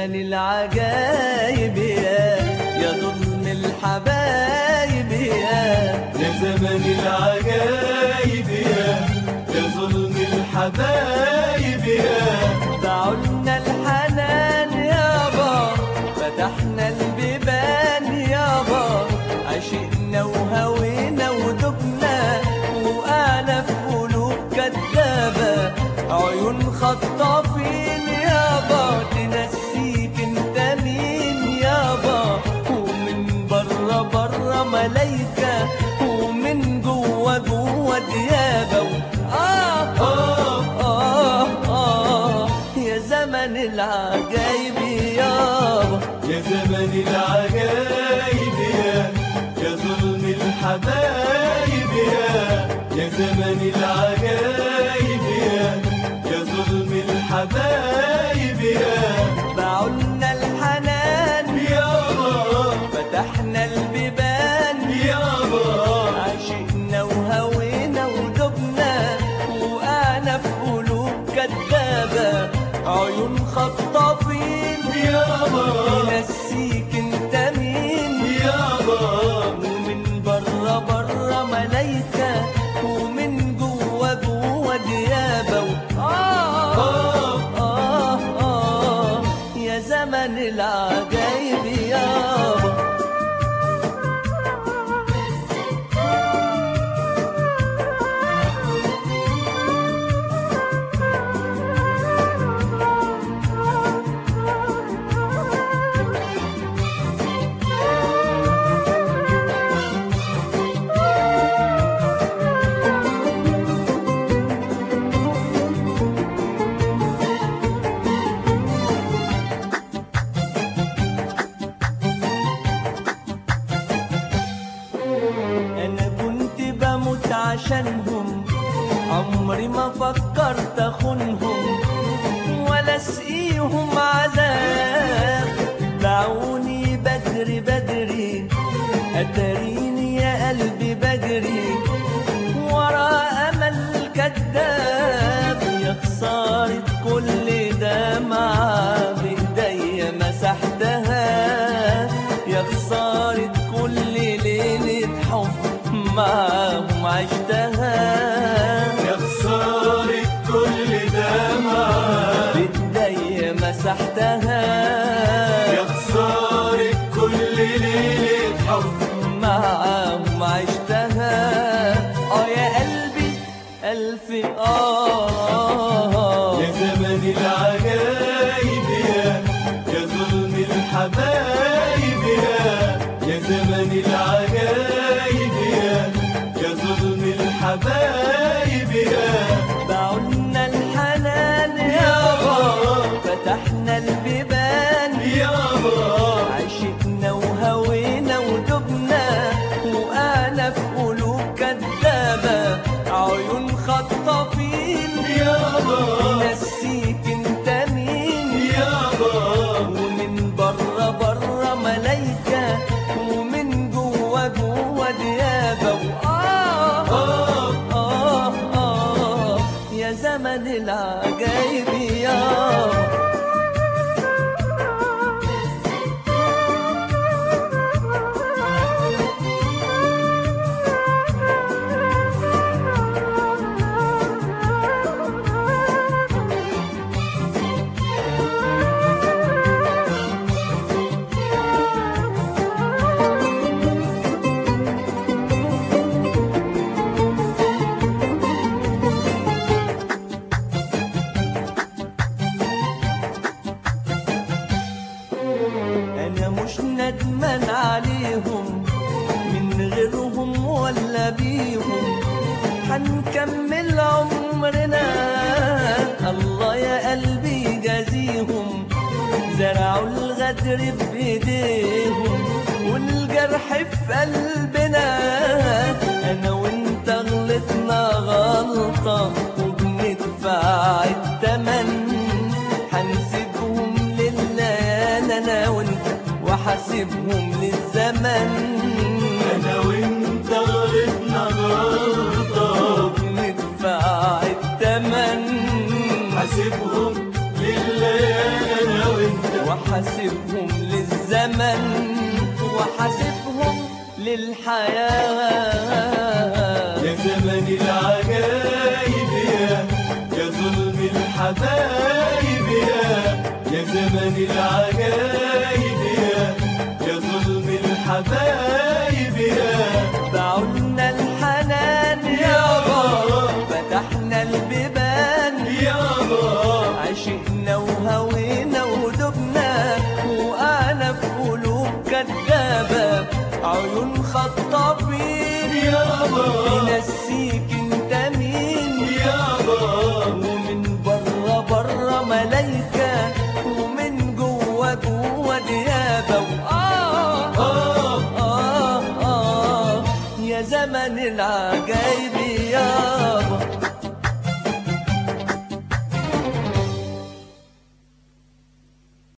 زمن العجايب يا يا ظلم الحبايب يا يا زمن العجايب يا يا ظلم الحبايب يا دعولنا الحنان يابا فتحنا البيبان يابا عشقنا وهوينا ودبنا وقعنا في قلوب كدابة عيون خطافين يابا تنسيك انت مين يابا ومن بره بره ملايكة ومن جوه جوه ديابة آه آه آه آه يا زمن العجايب يابا يا زمن العجايب يا يا ظلم الحبايب يا يا زمن العجايب يا يا ظلم الحبايب يا باعولنا الحنان يابا فتحنا البيبان يابا عشقنا وهوينا ودبنا وقعنا في قلوب كدابة عيون خطافين يابا نسيك انت مين يابا ومن بره بره ملايكة ومن جوه جوه ديابة آه آه آه آه يا زمن العجايب يابا انا كنت بموت عشانهم عمري ما فكرت اخونهم ولا اسقيهم عذاب دعوني بدري بدري اتريني يا قلبي بجري ورا امل كذاب يا خسارة كل دمعة بايديا مسحتها يا خسارة كل ليلة حب معاهم عشتها يا خسارة كل دمعة بايديا مسحتها يا خسارة كل ليلة حب معاهم عشتها اه يا قلبي ألف آه يا زمن العجايب يا يا ظلم الحبايب يا يا زمن العجايب يا يا ظلم الحبايب يا باعولنا الحنان يابا فتحنا البيبان يابا عشقنا وهوينا ودبنا وقعنا في قلوب كدابة عيون خطافين يابا نسيك انت مين يابا ومن بره بره ملايكة ومن جوه جوه ديابة وآه آه آه آه يا زمن العجايب يابا انا مش ندمان عليهم من غيرهم ولا بيهم هنكمل عمرنا الله يا قلبي يجازيهم زرعوا الغدر بايديهم والجرح في قلبنا انا وانت غلطنا غلطة وبندفع التمن هنسيبهم لله انا وانت وحاسبهم للزمن انا وانت غلطنا غلطة ندفع التمن حاسبهم لله انا وانت للحياة يا زمن العجايب يا يا ظلم الحبايب يا يا زمن العجايب يا يا ظلم الحبايب يا باعولنا الحنان يابا فتحنا البيبان يابا عشقنا وهوينا ودبنا وقعنا في قلوب كدابة عيون خطافين يابا ينسيك انت مين يابا